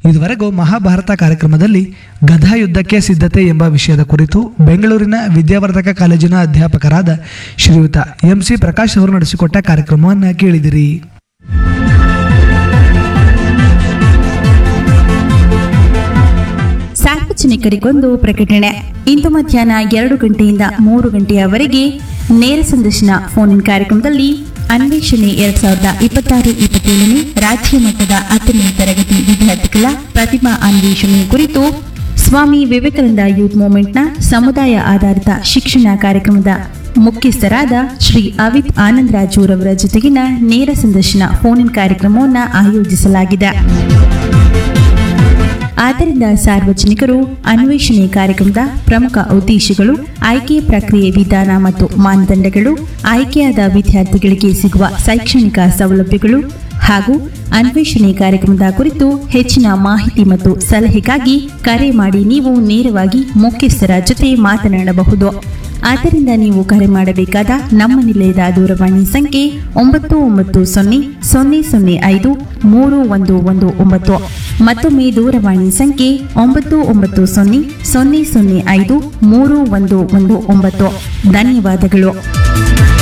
ಇದುವರೆಗೂ ಮಹಾಭಾರತ ಕಾರ್ಯಕ್ರಮದಲ್ಲಿ ಗದಾ ಯುದ್ಧಕ್ಕೆ ಸಿದ್ಧತೆ ಎಂಬ ವಿಷಯದ ಕುರಿತು ಬೆಂಗಳೂರಿನ ವಿದ್ಯಾವರ್ಧಕ ಕಾಲೇಜಿನ ಅಧ್ಯಾಪಕರಾದ ಶ್ರೀಯುತ ಎಂ ಸಿ ಪ್ರಕಾಶ್ ಅವರು ನಡೆಸಿಕೊಟ್ಟ ಕಾರ್ಯಕ್ರಮವನ್ನು ಕೇಳಿದಿರಿ ಸಾರ್ವಜನಿಕರಿಗೊಂದು ಪ್ರಕಟಣೆ ಇಂದು ಮಧ್ಯಾಹ್ನ ಎರಡು ಗಂಟೆಯಿಂದ ಮೂರು ಗಂಟೆಯವರೆಗೆ ನೇರ ಸಂದರ್ಶನ ಫೋನ್ ಇನ್ ಕಾರ್ಯಕ್ರಮದಲ್ಲಿ ಅನ್ವೇಷಣೆ ಎರಡ್ ಸಾವಿರದ ಇಪ್ಪತ್ತಾರು ಇಪ್ಪತ್ತೇಳನೇ ರಾಜ್ಯ ಮಟ್ಟದ ಹತ್ತನೇ ತರಗತಿ ವಿದ್ಯಾರ್ಥಿಗಳ ಪ್ರತಿಭಾ ಅನ್ವೇಷಣೆ ಕುರಿತು ಸ್ವಾಮಿ ವಿವೇಕಾನಂದ ಯೂತ್ ಮೂವ್ಮೆಂಟ್ನ ಸಮುದಾಯ ಆಧಾರಿತ ಶಿಕ್ಷಣ ಕಾರ್ಯಕ್ರಮದ ಮುಖ್ಯಸ್ಥರಾದ ಶ್ರೀ ಅವಿತ್ ಆನಂದರಾಜುರವರ ಜೊತೆಗಿನ ನೇರ ಸಂದರ್ಶನ ಫೋನ್ ಇನ್ ಕಾರ್ಯಕ್ರಮವನ್ನು ಆಯೋಜಿಸಲಾಗಿದೆ ಆದ್ದರಿಂದ ಸಾರ್ವಜನಿಕರು ಅನ್ವೇಷಣೆ ಕಾರ್ಯಕ್ರಮದ ಪ್ರಮುಖ ಉದ್ದೇಶಗಳು ಆಯ್ಕೆ ಪ್ರಕ್ರಿಯೆ ವಿಧಾನ ಮತ್ತು ಮಾನದಂಡಗಳು ಆಯ್ಕೆಯಾದ ವಿದ್ಯಾರ್ಥಿಗಳಿಗೆ ಸಿಗುವ ಶೈಕ್ಷಣಿಕ ಸೌಲಭ್ಯಗಳು ಹಾಗೂ ಅನ್ವೇಷಣೆ ಕಾರ್ಯಕ್ರಮದ ಕುರಿತು ಹೆಚ್ಚಿನ ಮಾಹಿತಿ ಮತ್ತು ಸಲಹೆಗಾಗಿ ಕರೆ ಮಾಡಿ ನೀವು ನೇರವಾಗಿ ಮುಖ್ಯಸ್ಥರ ಜೊತೆ ಮಾತನಾಡಬಹುದು ಆದ್ದರಿಂದ ನೀವು ಕರೆ ಮಾಡಬೇಕಾದ ನಮ್ಮ ನಿಲಯದ ದೂರವಾಣಿ ಸಂಖ್ಯೆ ಒಂಬತ್ತು ಒಂಬತ್ತು ಸೊನ್ನೆ ಸೊನ್ನೆ ಸೊನ್ನೆ ಐದು ಮೂರು ಒಂದು ಒಂದು ಒಂಬತ್ತು ಮತ್ತೊಮ್ಮೆ ದೂರವಾಣಿ ಸಂಖ್ಯೆ ಒಂಬತ್ತು ಒಂಬತ್ತು ಸೊನ್ನೆ ಸೊನ್ನೆ ಸೊನ್ನೆ ಐದು ಮೂರು ಒಂದು ಒಂದು ಒಂಬತ್ತು ಧನ್ಯವಾದಗಳು